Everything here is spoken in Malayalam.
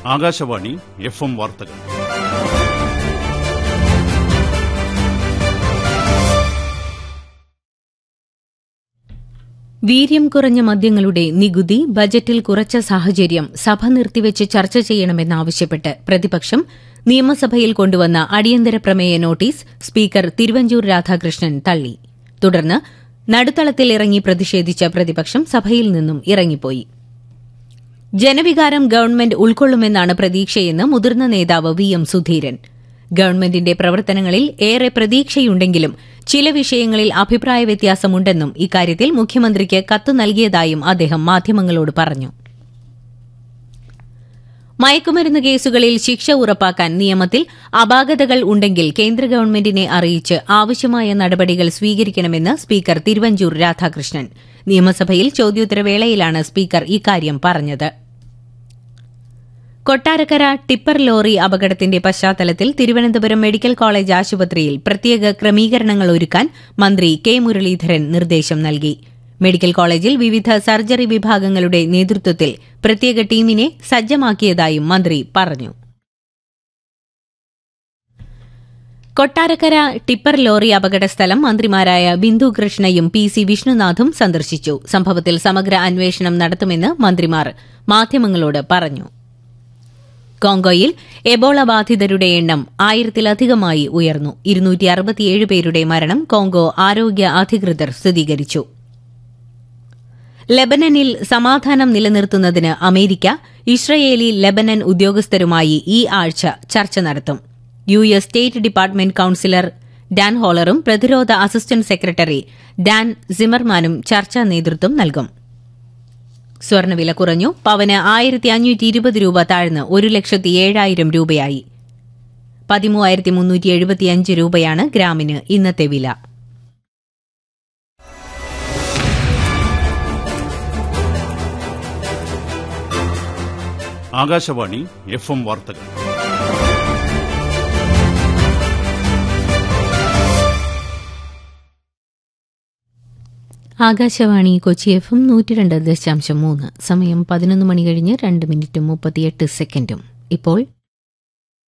ആകാശവാണി എഫ് എം വാർത്തകൾ വീര്യം കുറഞ്ഞ മദ്യങ്ങളുടെ നികുതി ബജറ്റിൽ കുറച്ച സാഹചര്യം സഭ നിർത്തിവച്ച് ചർച്ച ചെയ്യണമെന്നാവശ്യപ്പെട്ട് പ്രതിപക്ഷം നിയമസഭയിൽ കൊണ്ടുവന്ന അടിയന്തര പ്രമേയ നോട്ടീസ് സ്പീക്കർ തിരുവഞ്ചൂർ രാധാകൃഷ്ണൻ തള്ളി തുടർന്ന് നടുത്തളത്തിൽ ഇറങ്ങി പ്രതിഷേധിച്ച പ്രതിപക്ഷം സഭയിൽ നിന്നും ഇറങ്ങിപ്പോയി ജനവികാരം ഗവൺമെന്റ് ഉൾക്കൊള്ളുമെന്നാണ് പ്രതീക്ഷയെന്ന് മുതിർന്ന നേതാവ് വി എം സുധീരൻ ഗവൺമെന്റിന്റെ പ്രവർത്തനങ്ങളിൽ ഏറെ പ്രതീക്ഷയുണ്ടെങ്കിലും ചില വിഷയങ്ങളിൽ അഭിപ്രായ വ്യത്യാസമുണ്ടെന്നും ഇക്കാര്യത്തിൽ മുഖ്യമന്ത്രിക്ക് കത്ത് നൽകിയതായും അദ്ദേഹം മാധ്യമങ്ങളോട് പറഞ്ഞു മയക്കുമരുന്ന് കേസുകളിൽ ശിക്ഷ ഉറപ്പാക്കാൻ നിയമത്തിൽ അപാകതകൾ ഉണ്ടെങ്കിൽ കേന്ദ്ര ഗവൺമെന്റിനെ അറിയിച്ച് ആവശ്യമായ നടപടികൾ സ്വീകരിക്കണമെന്ന് സ്പീക്കർ തിരുവഞ്ചൂർ രാധാകൃഷ്ണൻ നിയമസഭയിൽ ചോദ്യോത്തരവേളയിലാണ് സ്പീക്കർ ഇക്കാര്യം പറഞ്ഞത് കൊട്ടാരക്കര ടിപ്പർ ലോറി അപകടത്തിന്റെ പശ്ചാത്തലത്തിൽ തിരുവനന്തപുരം മെഡിക്കൽ കോളേജ് ആശുപത്രിയിൽ പ്രത്യേക ക്രമീകരണങ്ങൾ ഒരുക്കാൻ മന്ത്രി കെ മുരളീധരൻ നിർദ്ദേശം നൽകി മെഡിക്കൽ കോളേജിൽ വിവിധ സർജറി വിഭാഗങ്ങളുടെ നേതൃത്വത്തിൽ പ്രത്യേക ടീമിനെ സജ്ജമാക്കിയതായും മന്ത്രി പറഞ്ഞു കൊട്ടാരക്കര ടിപ്പർ ലോറി അപകട സ്ഥലം മന്ത്രിമാരായ ബിന്ദു കൃഷ്ണയും പി സി വിഷ്ണുനാഥും സന്ദർശിച്ചു സംഭവത്തിൽ സമഗ്ര അന്വേഷണം നടത്തുമെന്ന് മന്ത്രിമാർ മാധ്യമങ്ങളോട് പറഞ്ഞു കോങ്കോയിൽ എബോള ബാധിതരുടെ എണ്ണം ആയിരത്തിലധികമായി ഉയർന്നു ഇരുന്നൂറ്റി അറുപത്തിയേഴ് പേരുടെ മരണം കോങ്കോ ആരോഗ്യ അധികൃതർ സ്ഥിരീകരിച്ചു ലെബനനിൽ സമാധാനം നിലനിർത്തുന്നതിന് അമേരിക്ക ഇസ്രയേലി ലെബനൻ ഉദ്യോഗസ്ഥരുമായി ഈ ആഴ്ച ചർച്ച നടത്തും U S state department counsellor Dan ഹോളറും പ്രതിരോധ അസിസ്റ്റന്റ് സെക്രട്ടറി ഡാൻ സിമർമാനും ചർച്ചാ നേതൃത്വം നൽകും സ്വർണ്ണവില കുറഞ്ഞു പവന് ആയിരത്തി അഞ്ഞൂറ്റി ഇരുപത് രൂപ താഴ്ന്ന് ഒരു ലക്ഷത്തി ഏഴായിരം രൂപയായി പതിമൂവായിരത്തി മുന്നൂറ്റി എഴുപത്തിയഞ്ച് രൂപയാണ് ഗ്രാമിന് ഇന്നത്തെ വില ആകാശവാണി എഫ് എം വാർത്തകൾ ആകാശവാണി കൊച്ചി എഫ് എം നൂറ്റി രണ്ട് ദശാംശം മൂന്ന് സമയം പതിനൊന്ന് മണി കഴിഞ്ഞ് രണ്ട് മിനിറ്റും മുപ്പത്തിയെട്ട് സെക്കൻഡും ഇപ്പോൾ